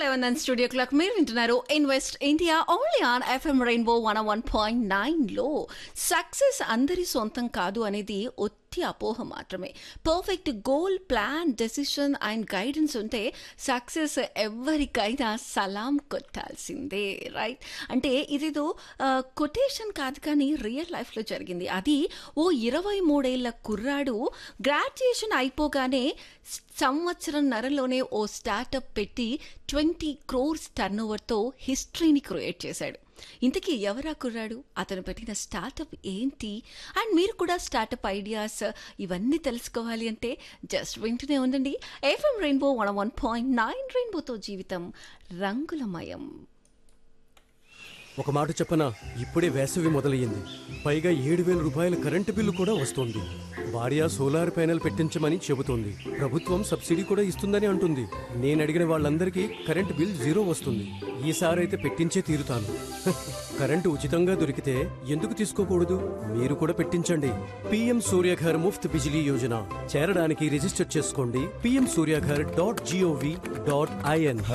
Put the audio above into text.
eleven and studio clock మీరు వింటున్నారు invest India only on FM rainbow one one point నైన్లో success అందరి సొంతం కాదు అనేది ఒత్తి అపోహ మాత్రమే perfect goal plan decision and guidance ఉంటే సక్సెస్ ఎవరికైనా సలాం కొట్టాల్సిందే రైట్ అంటే ఇదేదో కొటేషన్ కాదు కానీ రియల్ లైఫ్లో జరిగింది అది ఓ ఇరవై మూడేళ్ల కుర్రాడు గ్రాడ్యుయేషన్ అయిపోగానే సంవత్సరం నరలోనే ఓ స్టార్టప్ పెట్టి ట్వంటీ క్రోర్స్ టర్న్ ఓవర్తో హిస్టరీని క్రియేట్ చేశాడు ఇంతకీ ఎవరా కుర్రాడు అతను పెట్టిన స్టార్టప్ ఏంటి అండ్ మీరు కూడా స్టార్టప్ ఐడియాస్ ఇవన్నీ తెలుసుకోవాలి అంటే జస్ట్ వింటూనే ఉండండి FM rainbow one one point nine రెయిన్బోతో జీవితం రంగులమయం ఒక మాట చెప్పనా ఇప్పుడే వేసవి మొదలయ్యింది పైగా ఏడు వేల రూపాయల కరెంటు బిల్లు కూడా వస్తోంది భార్య సోలార్ ప్యానెల్ పెట్టించమని చెబుతోంది ప్రభుత్వం సబ్సిడీ కూడా ఇస్తుందని అంటుంది నేను అడిగిన వాళ్ళందరికీ కరెంటు బిల్ జీరో వస్తుంది ఈసారైతే పెట్టించే తీరుతాను హ, కరెంటు ఉచితంగా దొరికితే ఎందుకు తీసుకోకూడదు మీరు కూడా పెట్టించండి పిఎం సూర్యఘర్ ముఫ్త్ బిజిలీ యోజన చేరడానికి రిజిస్టర్ చేసుకోండి PM Suryaghar dot GOV dot IN